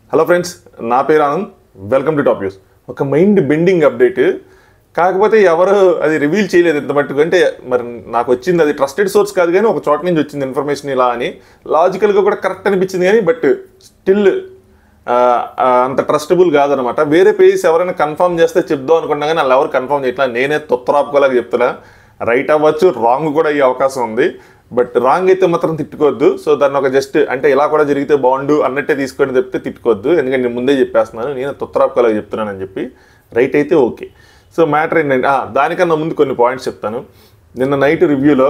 hello friends నా పేరు Anand welcome to top news ఒక మైండ్ బెండింగ్ అప్డేట్ కాకపోతే ఎవరు అది రివీల్ చేయలేదు ఇంత మట్టుకు అంటే మరి నాకు వచ్చింది అది ట్రస్టెడ్ సోర్స్ కాదు కానీ ఒక చోట నుంచి వచ్చింది ఇన్ఫర్మేషన్ ఇలా అని లాజికల్గా కూడా కరెక్ట్ అనిపించింది కానీ బట్ స్టిల్ అంత ట్రస్టబుల్ కాదనమాట వేరే పేజెస్ ఎవరైనా కన్ఫర్మ్ చేస్తే చెప్దాం అనుకున్నా కానీ వాళ్ళు ఎవరు కన్ఫర్మ్ చేయట్లా నేనే తొత్తరాపుకోలేక చెప్తున్నా రైట్ అవ్వచ్చు రాంగ్ కూడా అయ్యే అవకాశం ఉంది బట్ రాంగ్ అయితే మాత్రం తిట్టుకోవద్దు సో దాన్ని ఒక జస్ట్ అంటే ఇలా కూడా జరిగితే బాగుండు అన్నట్టే తీసుకొని చెప్తే తిట్టుకోవద్దు ఎందుకంటే నేను ముందే చెప్పేస్తున్నాను నేను తొత్తరాపుకోలేక చెప్తున్నానని చెప్పి రైట్ అయితే ఓకే సో మ్యాటర్ ఏంటంటే ఆ, దానికన్నా ముందు కొన్ని పాయింట్స్ చెప్తాను నిన్న నైట్ రివ్యూలో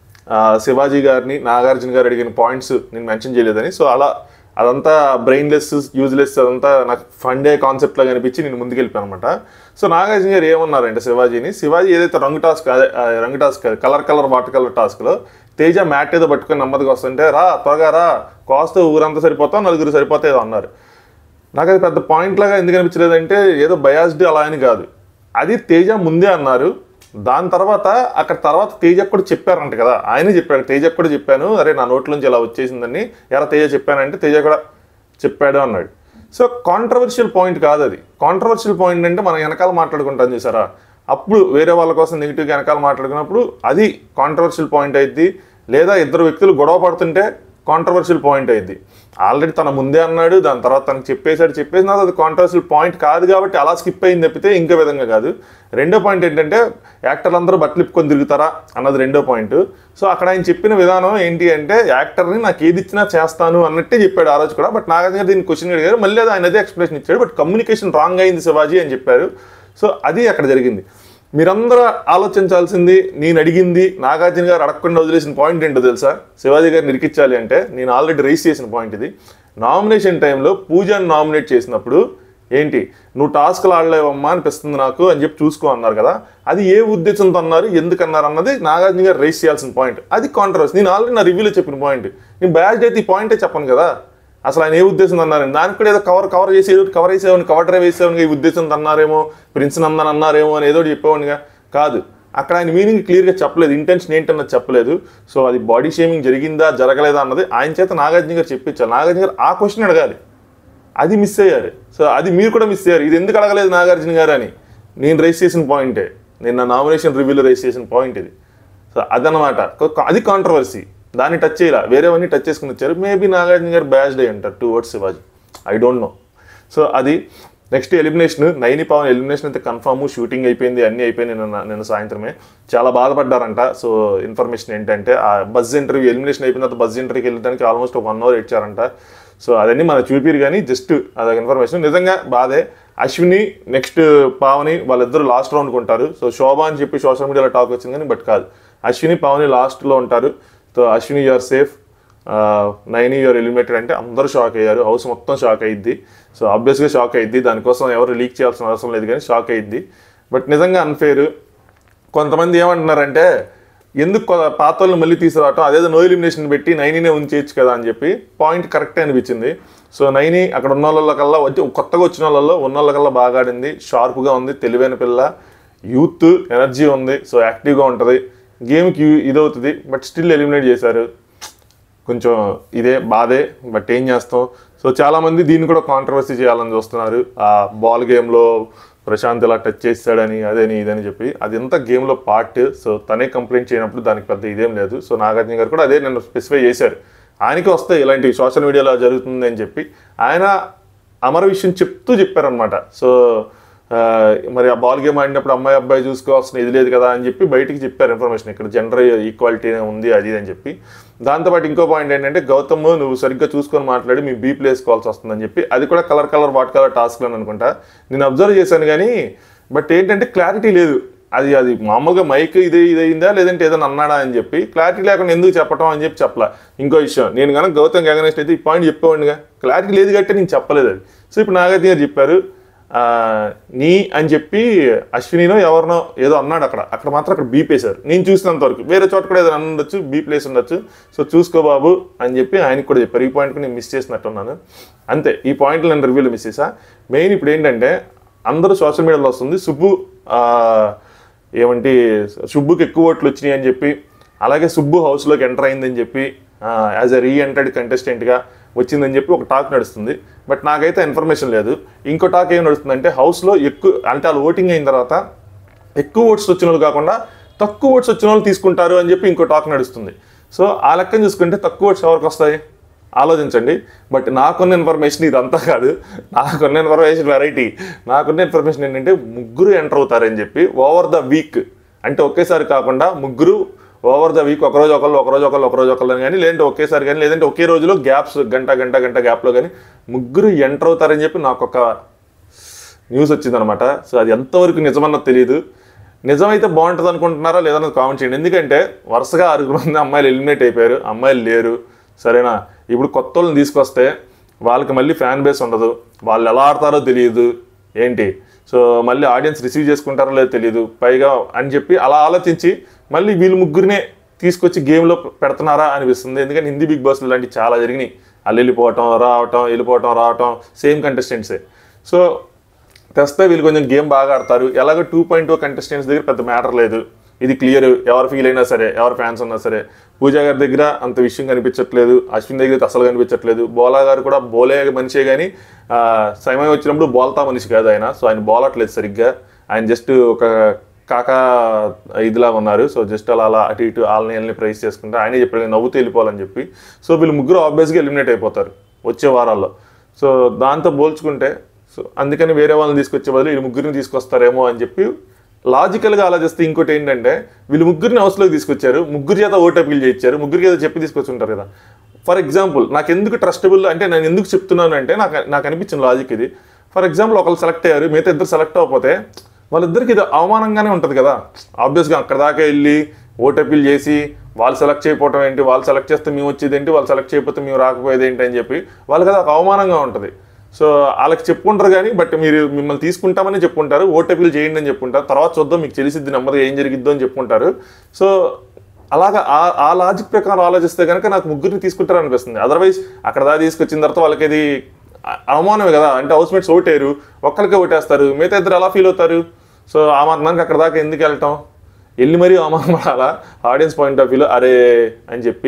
శివాజీ గారిని నాగార్జున గారు అడిగిన పాయింట్స్ నేను మెన్షన్ చేయలేదని సో అలా అదంతా బ్రెయిన్లెస్ యూజ్లెస్ అదంతా నాకు ఫండే కాన్సెప్ట్ లాగా అనిపించి నేను ముందుకెళ్ళిపోయాను అనమాట సో నాగార్జున గారు ఏమన్నారంటే శివాజీని శివాజీ ఏదైతే రంగు టాస్క్ అదే ఆ, రంగు task colour colour water colour టాస్క్లో తేజ మ్యాట్ ఏదో పట్టుకొని నెమ్మదిగా వస్తుంటే రా త్వరగా రా కోస్తే ఊరంతా సరిపోతాం నలుగురు సరిపోతే ఏదో అన్నారు నాకు అది పెద్ద పాయింట్ లాగా ఎందుకు అనిపించలేదంటే ఏదో బయాస్డ్ అలా అని కాదు అది తేజ ముందే అన్నారు దాని తర్వాత అక్కడ తర్వాత తేజ కూడా చెప్పారంట కదా ఆయనే చెప్పాడు తేజ కూడా చెప్పాను అరే నా నోట్లోంచి ఇలా వచ్చేసిందని ఎరా తేజ చెప్పానంటే తేజ కూడా చెప్పాడు అన్నాడు సో కాంట్రవర్షియల్ పాయింట్ కాదు అది కాంట్రవర్షియల్ పాయింట్ అంటే మనం వెనకాల మాట్లాడుకుంటాం చూసారా అప్పుడు వేరే వాళ్ళ కోసం నెగిటివ్గా వెనకాల మాట్లాడుకున్నప్పుడు అది కాంట్రవర్షియల్ పాయింట్ అయింది లేదా ఇద్దరు వ్యక్తులు గొడవ పడుతుంటే కాంట్రవర్షియల్ పాయింట్ అయింది ఆల్రెడీ తన ముందే అన్నాడు దాని తర్వాత తనకు చెప్పేశాడు చెప్పేసిన తర్వాత అది కాంట్రవర్షియల్ పాయింట్ కాదు కాబట్టి అలా స్కిప్ అయింది తప్పితే ఇంకో విధంగా కాదు రెండో పాయింట్ ఏంటంటే యాక్టర్లు అందరూ బట్టలు ఇప్పుకొని తిరుగుతారా అన్నది రెండో పాయింట్ సో అక్కడ ఆయన చెప్పిన విధానం ఏంటి అంటే యాక్టర్ని నాకు ఏది ఇచ్చినా చేస్తాను అన్నట్టే చెప్పాడు ఆ రోజు కూడా బట్ నాగార్జున దీన్ని క్వశ్చన్ అడిగారు మళ్ళీ అది ఆయన అదే ఎక్స్ప్లెనేషన్ ఇచ్చాడు బట్ కమ్యూనికేషన్ రాంగ్ అయింది శివాజీ అని చెప్పారు సో అది అక్కడ జరిగింది మీరందరూ ఆలోచించాల్సింది నేను అడిగింది నాగార్జున గారు అడగకుండా వదిలేసిన పాయింట్ ఏంటో తెలుసా శివాజీ గారిని ఇరికించాలి అంటే నేను ఆల్రెడీ రైస్ చేసిన పాయింట్ ఇది నామినేషన్ టైంలో పూజను నామినేట్ చేసినప్పుడు ఏంటి నువ్వు టాస్క్లు ఆడలేవమ్మా అనిపిస్తుంది నాకు అని చెప్పి చూసుకో అన్నారు కదా అది ఏ ఉద్దేశంతో అన్నారు ఎందుకు అన్నారు అన్నది నాగార్జున గారు రైస్ చేయాల్సిన పాయింట్ అది కాంట్రవర్సీ నేను ఆల్రెడీ నా రివ్యూలో చెప్పిన పాయింట్ నేను బ్యాడ్ అయితే ఈ పాయింటే చెప్పను కదా అసలు ఆయన ఏ ఉద్దేశం అన్నారని దానికి కూడా ఏదో కవర్ కవర్ చేసి ఏదో కవర్ చేసేవాడిని కవర్ డ్రైవ్ వేసేవాడిని ఈ ఉద్దేశంతో అన్నారేమో ప్రిన్స్ నందన్ అన్నారేమో అని ఏదో ఒకటి చెప్పేవాడిగా కాదు అక్కడ ఆయన మీనింగ్ క్లియర్గా చెప్పలేదు ఇంటెన్షన్ ఏంటన్నది చెప్పలేదు సో అది బాడీ షేమింగ్ జరిగిందా జరగలేదా అన్నది ఆయన చేత నాగార్జున గారు చెప్పించారు నాగార్జున గారు ఆ క్వశ్చన్ అడగాలి అది మిస్ అయ్యారు సో అది మీరు కూడా మిస్ అయ్యారు ఇది ఎందుకు అడగలేదు నాగార్జున గారు అని నేను రైస్ చేసిన పాయింటే నేను నా నామినేషన్ రివ్యూలో రైస్ చేసిన పాయింట్ ఇది సో అదనమాట కొ- అది కాంట్రవర్సీ దాన్ని టచ్ చేయాల వేరేవన్నీ టచ్ చేసుకుని వచ్చారు మేబీ నాగార్జున గారు బ్యాచ్డ్ అయ్యి ఉంటారు two words Shivaji I don't know so అది next elimination Naini Pavan elimination అయితే కన్ఫర్మ్ షూటింగ్ అయిపోయింది అన్నీ అయిపోయింది నిన్న నిన్న సాయంత్రమే చాలా బాధపడ్డారంట సో ఇన్ఫర్మేషన్ ఏంటంటే ఆ బజ్ ఇంటర్వ్యూ ఎలిమినేషన్ అయిపోయిన తర్వాత బజ్ ఇంటర్వ్యూకి వెళ్ళడానికి ఆల్మోస్ట్ ఒక వన్ అవర్ ఇచ్చారంట సో అదన్నీ మన చూపిరు కానీ జస్ట్ అదొక ఇన్ఫర్మేషన్ నిజంగా బాధే అశ్విని నెక్స్ట్ పావని వాళ్ళిద్దరు లాస్ట్ రౌండ్కి ఉంటారు సో శోభ అని చెప్పి సోషల్ మీడియాలో టాక్ వచ్చింది కానీ బట్ కాదు అశ్విని పావని లాస్ట్లో ఉంటారు so Ashwini you're safe Naini you're eliminated అంటే అందరూ షాక్ అయ్యారు హౌస్ మొత్తం షాక్ అయ్యిద్ది సో ఆబ్వియస్గా షాక్ అయ్యిద్ది దానికోసం ఎవరు లీక్ చేయాల్సిన అవసరం లేదు కానీ షాక్ అయ్యిద్ది బట్ నిజంగా అన్ఫేర్ కొంతమంది ఏమంటున్నారంటే ఎందుకు కొ- పాత వాళ్ళని మళ్ళీ తీసుకురావటం అదేదో నో ఎలిమినేషన్ పెట్టి నైనీనే ఉంచేయచ్చు కదా అని చెప్పి పాయింట్ కరెక్టే అనిపించింది సో నైని అక్కడ ఉన్న వాళ్ళకల్లా వచ్చి కొత్తగా వచ్చిన వాళ్ళల్లో ఉన్న వాళ్ళకల్లా బాగా ఆడింది షార్ప్గా ఉంది తెలివైన పిల్ల యూత్ ఎనర్జీ ఉంది సో యాక్టివ్గా ఉంటుంది గేమ్కి ఇదవుతుంది బట్ స్టిల్ ఎలిమినేట్ చేశారు కొంచెం ఇదే బాధే బట్ ఏం చేస్తాం సో చాలామంది దీన్ని కూడా కాంట్రవర్సీ చేయాలని చూస్తున్నారు ఆ బాల్ గేమ్లో ప్రశాంత్ ఇలా టచ్ చేస్తాడని అదని ఇదని చెప్పి అది ఎంత గేమ్లో పార్ట్ సో తనే కంప్లైంట్ చేయనప్పుడు దానికి పెద్ద ఇదేం లేదు సో నాగార్జున గారు కూడా అదే నన్ను స్పెసిఫై చేశారు ఆయనకి వస్తాయి ఇలాంటివి సోషల్ మీడియాలో జరుగుతుంది అని చెప్పి ఆయన అమర విషయం చెప్తూ చెప్పారనమాట సో ఆ, మరి ఆ బాల్ గేమ్ ఆడినప్పుడు అమ్మాయి అబ్బాయి చూసుకోవాల్సిన ఇది లేదు కదా అని చెప్పి బయటికి చెప్పారు ఇన్ఫర్మేషన్ ఇక్కడ జెండర్ ఈక్వాలిటీ ఉంది అది ఇది అని చెప్పి దాంతోపాటు ఇంకో పాయింట్ ఏంటంటే గౌతమ్ నువ్వు సరిగ్గా చూసుకొని మాట్లాడి మీ బీ వేసుకోవాల్సి వస్తుందని చెప్పి అది కూడా కలర్ కలర్ వాట్ కలర్ టాస్క్లో అనుకుంటా నేను అబ్జర్వ్ చేశాను కానీ బట్ ఏంటంటే క్లారిటీ లేదు అది అది మామూలుగా మైక్ ఇది ఇది అయిందా లేదంటే ఏదైనా అన్నాడా అని చెప్పి క్లారిటీ లేకుండా ఎందుకు చెప్పటం అని చెప్పి చెప్పలా ఇంకో విషయం నేను కనుక గౌతమ్ గగనేష్ అయితే ఈ పాయింట్ చెప్పేవాడిగా క్లారిటీ లేదు కాబట్టి నేను చెప్పలేదు అది సో ఇప్పుడు నాగార్జున గారు చెప్పారు ఆ, నీ అని చెప్పి అశ్వినినో ఎవరినో ఏదో అన్నాడు అక్కడ అక్కడ మాత్రం అక్కడ బీప్ వేశారు నేను చూసినంత వరకు వేరే చోట కూడా ఏదైనా ఉండొచ్చు బీ ప్లేస్ ఉండొచ్చు సో చూసుకో బాబు అని చెప్పి ఆయనకి కూడా చెప్పారు ఈ పాయింట్ నేను మిస్ చేసినట్టున్నాను అంతే ఈ పాయింట్లు నేను రివ్యూలో మిస్ చేసా మెయిన్ ఇప్పుడు ఏంటంటే అందరూ సోషల్ మీడియాలో వస్తుంది సుబ్బు ఆ, ఏమంటే సుబ్బుకి ఎక్కువ ఓట్లు వచ్చినాయి అని చెప్పి అలాగే సుబ్బు హౌస్లోకి ఎంటర్ అయిందని చెప్పి యాజ్ ఎ రీ ఎంటర్డ్ కంటెస్టెంట్గా వచ్చిందని చెప్పి ఒక టాక్ నడుస్తుంది బట్ నాకైతే ఇన్ఫర్మేషన్ లేదు ఇంకో టాక్ ఏం నడుస్తుందంటే హౌస్లో ఎక్కువ అంటే వాళ్ళు ఓటింగ్ అయిన తర్వాత ఎక్కువ ఓట్స్ వచ్చిన వాళ్ళు కాకుండా తక్కువ ఓట్స్ వచ్చిన వాళ్ళు తీసుకుంటారు అని చెప్పి ఇంకో టాక్ నడుస్తుంది సో ఆ లెక్కను చూసుకుంటే తక్కువ ఓట్స్ ఎవరికి వస్తాయి ఆలోచించండి బట్ నాకున్న ఇన్ఫర్మేషన్ ఇదంతా కాదు నాకున్న ఇన్ఫర్మేషన్ వెరైటీ నాకున్న ఇన్ఫర్మేషన్ ఏంటంటే ముగ్గురు ఎంటర్ అవుతారని చెప్పి ఓవర్ ద వీక్ అంటే ఒకేసారి కాకుండా ముగ్గురు ఓవర్ ద వీక్ ఒకరోజు ఒకళ్ళు ఒకరోజు ఒకళ్ళు ఒకరోజు ఒకళ్ళు కానీ లేదంటే ఒకేసారి కానీ లేదంటే ఒకే రోజులో గ్యాప్స్ గంట గంట గంట గ్యాప్లో కానీ ముగ్గురు ఎంటర్ అవుతారని చెప్పి నాకు ఒక న్యూస్ వచ్చిందనమాట సో అది ఎంతవరకు నిజమన్నది తెలియదు నిజమైతే బాగుంటుంది అనుకుంటున్నారా లేదన్నది కామెంట్ చేయండి ఎందుకంటే వరుసగా ఆరుగురు మంది అమ్మాయిలు ఎలిమినేట్ అయిపోయారు అమ్మాయిలు లేరు సరేనా ఇప్పుడు కొత్త వాళ్ళని తీసుకొస్తే వాళ్ళకి మళ్ళీ ఫ్యాన్ బేస్ ఉండదు వాళ్ళు ఎలా ఆడతారో తెలియదు ఏంటి సో మళ్ళీ ఆడియన్స్ రిసీవ్ చేసుకుంటారో లేదో తెలియదు పైగా అని చెప్పి అలా ఆలోచించి మళ్ళీ వీళ్ళు ముగ్గురినే తీసుకొచ్చి గేమ్లో పెడుతున్నారా అనిపిస్తుంది ఎందుకంటే హిందీ బిగ్ బాస్ లాంటివి చాలా జరిగినాయి వాళ్ళు వెళ్ళిపోవటం రావటం వెళ్ళిపోవటం రావటం సేమ్ కంటెస్టెంట్సే సో తెస్తే వీళ్ళు కొంచెం గేమ్ బాగా ఆడతారు ఎలాగో టూ పాయింట్ టూ కంటెస్టెంట్స్ దగ్గర పెద్ద మ్యాటర్ లేదు ఇది క్లియర్ ఎవరు ఫీల్ అయినా సరే ఎవరు ఫ్యాన్స్ ఉన్నా సరే పూజా గారి దగ్గర అంత విషయం కనిపించట్లేదు అశ్విన్ దగ్గర అయితే అసలు కనిపించట్లేదు బోలా గారు కూడా బోలే మనిషే కానీ ఆ, సమయం వచ్చినప్పుడు బోల్తా మనిషి కాదు ఆయన సో ఆయన బోలట్లేదు సరిగ్గా ఆయన జస్ట్ ఒక కాకా ఇదిలా ఉన్నారు సో జస్ట్ అలా అలా అటు ఇటు వాళ్ళని వీళ్ళని ప్రైస్ చేసుకుంటే ఆయనే చెప్పాడు నవ్వుతూ వెళ్ళిపోవాలని చెప్పి సో వీళ్ళు ముగ్గురు ఆబ్వియస్గా ఎలిమినేట్ అయిపోతారు వచ్చే వారాల్లో సో దాంతో పోల్చుకుంటే సో అందుకని వేరే వాళ్ళని తీసుకొచ్చే బదులు వీళ్ళు ముగ్గురిని తీసుకొస్తారేమో అని చెప్పి లాజికల్గా ఆలోచిస్తే ఇంకోటి ఏంటంటే వీళ్ళు ముగ్గురిని హౌస్లోకి తీసుకొచ్చారు ముగ్గురు చేత ఓట్ అప్పీల్ చేయించారు ముగ్గురికి ఏదో చెప్పి తీసుకొచ్చి ఉంటారు కదా ఫర్ ఎగ్జాంపుల్ నాకు ఎందుకు ట్రస్టబుల్ అంటే నేను ఎందుకు చెప్తున్నాను అంటే నాకు నాకు అనిపించిన లాజిక్ ఇది ఫర్ ఎగ్జాంపుల్ ఒకళ్ళు సెలెక్ట్ అయ్యారు మిగతా ఇద్దరు సెలెక్ట్ అవ్వకపోతే వాళ్ళిద్దరికి ఇది అవమానంగానే ఉంటుంది కదా ఆబ్వియస్గా అక్కడ దాకా వెళ్ళి ఓట్ అప్పీల్ చేసి వాళ్ళు సెలెక్ట్ చేయకపోవడం ఏంటి వాళ్ళు సెలెక్ట్ చేస్తే మేము వచ్చేది ఏంటి వాళ్ళు సెలెక్ట్ చేయకపోతే మేము రాకపోయేది ఏంటి అని చెప్పి వాళ్ళకి అది ఒక అవమానంగా ఉంటుంది సో వాళ్ళకి చెప్పుకుంటారు కానీ బట్ మీరు మిమ్మల్ని తీసుకుంటామని చెప్పుకుంటారు ఓటీపీలు చేయండి అని చెప్పుకుంటారు తర్వాత చూద్దాం మీకు తెలిసిద్ది నెమ్మదిగా ఏం జరిగిద్దో అని చెప్పుకుంటారు సో అలాగా ఆ ఆ లాజిక్ ప్రకారం ఆలోచిస్తే కనుక నాకు ముగ్గురిని తీసుకుంటారు అనిపిస్తుంది అదర్వైజ్ అక్కడ దాకా తీసుకొచ్చిన తర్వాత వాళ్ళకి అది అ- అవమానమే కదా అంటే హౌస్ మేట్స్ ఓటేరు ఒక్కరికే ఓటేస్తారు మిగతా ఇద్దరు ఎలా ఫీల్ అవుతారు సో ఆ మాత్రానికి అక్కడ దాకా ఎందుకు వెళ్ళటం వెళ్ళి మరీ అవమానం పడాలా ఆడియన్స్ పాయింట్ ఆఫ్ వ్యూలో అరే అని చెప్పి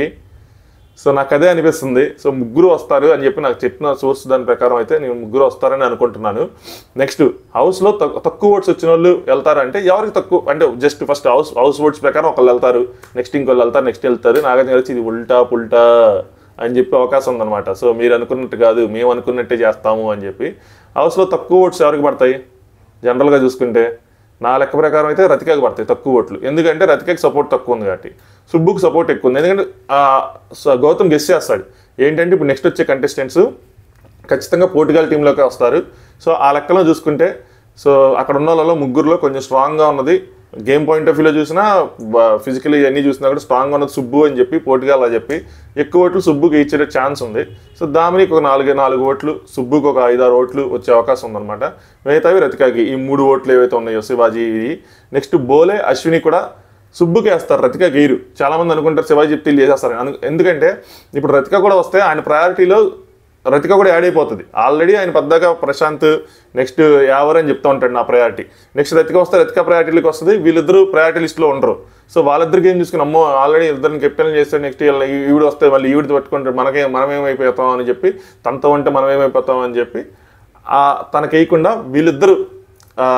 సో నాకు అదే అనిపిస్తుంది సో ముగ్గురు వస్తారు అని చెప్పి నాకు చెప్పిన సోర్స్ దాని ప్రకారం అయితే నేను ముగ్గురు వస్తారని అనుకుంటున్నాను నెక్స్ట్ హౌస్లో తక్కు- తక్కువ ఓట్స్ వచ్చిన వాళ్ళు వెళ్తారంటే ఎవరికి తక్కువ అంటే just first house house votes ప్రకారం ఒకళ్ళు వెళ్తారు నెక్స్ట్ ఇంకోళ్ళు వెళ్తారు నెక్స్ట్ వెళ్తారు నాగార్జున వచ్చి ఇది ఉల్టా పుల్టా అని చెప్పి అవకాశం ఉందన్నమాట సో మీరు అనుకున్నట్టు కాదు మేము అనుకున్నట్టే చేస్తాము అని చెప్పి హౌస్లో తక్కువ ఓట్స్ ఎవరికి పడతాయి జనరల్గా చూసుకుంటే నా లెక్క ప్రకారం అయితే రతికాకి పడతాయి తక్కువ ఓట్లు ఎందుకంటే రతికాకి సపోర్ట్ తక్కువ ఉంది కాబట్టి సుబ్బుకి సపోర్ట్ ఎక్కువ ఉంది ఎందుకంటే ఆ, స- గౌతమ్ గెస్ చేస్తాడు ఏంటంటే ఇప్పుడు నెక్స్ట్ వచ్చే కంటెస్టెంట్స్ ఖచ్చితంగా పోర్టుగల్ టీంలోకి వస్తారు సో ఆ లెక్కలో చూసుకుంటే సో అక్కడ ఉన్న వాళ్ళలో ముగ్గురులో కొంచెం స్ట్రాంగ్గా ఉన్నది గేమ్ పాయింట్ ఆఫ్ వ్యూలో చూసినా ఫిజికలీ అన్నీ చూసినా కూడా స్ట్రాంగ్గా ఉన్నది సుబ్బు అని చెప్పి పోర్టుగల్ అని చెప్పి ఎక్కువ ఓట్లు సుబ్బుకి ఇచ్చే ఛాన్స్ ఉంది సో దామినికి ఒక నాలుగు నాలుగు ఓట్లు సుబ్బుకి ఒక ఐదారు ఓట్లు వచ్చే అవకాశం ఉందన్నమాట మిగతావి రతికాకి ఈ మూడు ఓట్లు ఏవైతే ఉన్నాయో శివాజీ నెక్స్ట్ బోలే అశ్విని కూడా సుబ్బుకి వేస్తారు రతిక గెయిరు చాలా మంది అనుకుంటారు శివాజీ చెప్తే చేసేస్తారు అను- ఎందుకంటే ఇప్పుడు రతిక కూడా వస్తే ఆయన ప్రయారిటీలో రతిక కూడా యాడ్ అయిపోతుంది ఆల్రెడీ ఆయన పెద్దగా ప్రశాంత్ నెక్స్ట్ యావర్ అని చెప్తూ ఉంటాడు నా ప్రయారిటీ నెక్స్ట్ రతిక వస్తే రతిక ప్రయారిటీలోకి వస్తుంది వీళ్ళిద్దరూ ప్రయారిటీ లిస్ట్లో ఉండరు సో వాళ్ళిద్దరికి ఏం చూసుకుని అమ్మో ఆల్రెడీ ఇద్దరిని కెప్టెన్ చేస్తే నెక్స్ట్ ఈవిడ వస్తే మళ్ళీ ఈవిడ పట్టుకుంటాడు మనకే మనమేమైపోతాం అని చెప్పి తనతో ఉంటే మనమేమైపోతాం అని చెప్పి ఆ తనకి వేయకుండా వీళ్ళిద్దరూ ఆ,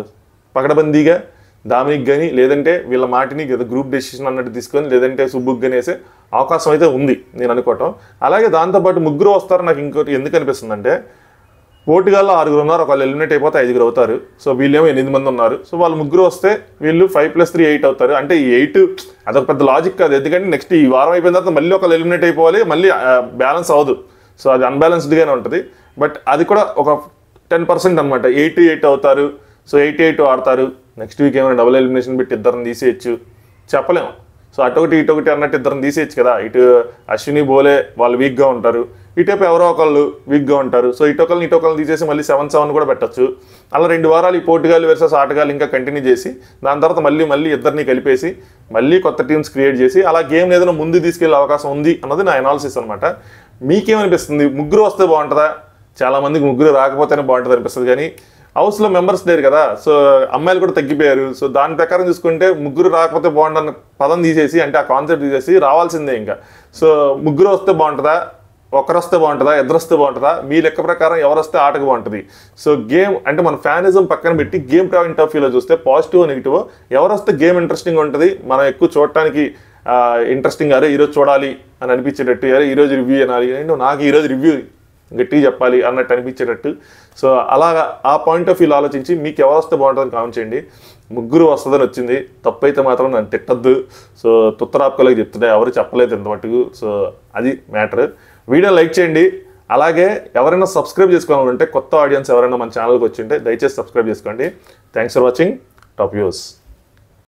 పకడబందీగా దామినికి కానీ లేదంటే వీళ్ళ మాటిని ఏదో గ్రూప్ డెసిషన్ అన్నట్టు తీసుకొని లేదంటే సుబ్బుకి కానీ వేసే అవకాశం అయితే ఉంది నేను అనుకోవటం అలాగే దాంతోపాటు ముగ్గురు వస్తారు నాకు ఇంకోటి ఎందుకు అనిపిస్తుంది అంటే పోర్టుగాల్లో ఆరుగురు ఉన్నారు ఒకళ్ళు ఎలిమినేట్ అయిపోతే ఐదుగురు అవుతారు సో వీళ్ళేమో ఎనిమిది మంది ఉన్నారు సో వాళ్ళు ముగ్గురు వస్తే వీళ్ళు ఫైవ్ ప్లస్ త్రీ ఎయిట్ అవుతారు అంటే ఈ ఎయిట్ అదొక పెద్ద లాజిక్ కాదు ఎందుకంటే నెక్స్ట్ ఈ వారం అయిపోయిన తర్వాత మళ్ళీ ఒకళ్ళు ఎలిమినేట్ అయిపోవాలి మళ్ళీ బ్యాలెన్స్ అవ్వదు సో అది అన్బ్యాలెన్స్డ్గానే ఉంటుంది బట్ అది కూడా ఒక టెన్ పర్సెంట్ అనమాట ఎయిట్ ఎయిట్ అవుతారు సో ఎయిట్ ఎయిట్ ఆడతారు నెక్స్ట్ వీక్ ఏమైనా డబుల్ ఎలిమినేషన్ పెట్టి ఇద్దరిని తీసేయచ్చు చెప్పలేము సో అటొకటి ఇటొకటి అన్నట్టు ఇద్దరిని తీసేయచ్చు కదా ఇటు అశ్విని బోలే వాళ్ళు వీక్గా ఉంటారు ఇటువైపు ఎవరో ఒకళ్ళు వీక్గా ఉంటారు సో ఇటొకరిని ఇటొకరిని తీసేసి మళ్ళీ సెవెన్ సెవెన్ కూడా పెట్టచ్చు అలా రెండు వారాలు ఈ పోర్టుగాల్ వర్సెస్ ఆటగాళ్ళు ఇంకా కంటిన్యూ చేసి దాని తర్వాత మళ్ళీ మళ్ళీ ఇద్దరిని కలిపేసి మళ్ళీ కొత్త టీమ్స్ క్రియేట్ చేసి అలా గేమ్ ఏదైనా ముందు తీసుకెళ్లే అవకాశం ఉంది అన్నది నా అనాలిసిస్ అనమాట మీకేమనిపిస్తుంది ముగ్గురు వస్తే బాగుంటుందా చాలా మందికి ముగ్గురు రాకపోతేనే బాగుంటుంది అనిపిస్తుంది కానీ హౌస్లో మెంబర్స్ లేరు కదా సో అమ్మాయిలు కూడా తగ్గిపోయారు సో దాని ప్రకారం చూసుకుంటే ముగ్గురు రాకపోతే బాగుండన్న పదం తీసేసి అంటే ఆ కాన్సెప్ట్ తీసేసి రావాల్సిందే ఇంకా సో ముగ్గురు వస్తే బాగుంటుందా ఒకరు వస్తే బాగుంటుందా ఇద్దరు వస్తే బాగుంటుందా మీ లెక్క ప్రకారం ఎవరు వస్తే ఆటకు బాగుంటుంది సో గేమ్ అంటే మన ఫ్యానిజం పక్కన పెట్టి గేమ్ పాయింట్ ఆఫ్ వ్యూలో చూస్తే పాజిటివ్ నెగిటివ్ ఎవరు వస్తే గేమ్ ఇంట్రెస్టింగ్ ఉంటుంది మనం ఎక్కువ చూడటానికి ఇంట్రెస్టింగ్ అరే ఈరోజు చూడాలి అని అనిపించేటట్టు అరే ఈరోజు రివ్యూ అనాలి ఏంటో నాకు ఈరోజు రివ్యూ గట్టిగా చెప్పాలి అన్నట్టు అనిపించేటట్టు సో అలాగా ఆ పాయింట్ ఆఫ్ వ్యూలో ఆలోచించి మీకు ఎవరు వస్తే బాగుంటుందని కామెంట్ చేయండి ముగ్గురు వస్తుందని వచ్చింది తప్పైతే మాత్రం నన్ను తిట్టద్దు సో తుత్తరాపుకోలేక చెప్తుంటే ఎవరు చెప్పలేదు ఇంత మటుకు సో అది మ్యాటర్ వీడియో లైక్ చేయండి అలాగే ఎవరైనా సబ్స్క్రైబ్ చేసుకోవాలంటే కొత్త ఆడియన్స్ ఎవరైనా మన ఛానల్కి వచ్చింటే దయచేసి సబ్స్క్రైబ్ చేసుకోండి thanks for watching top views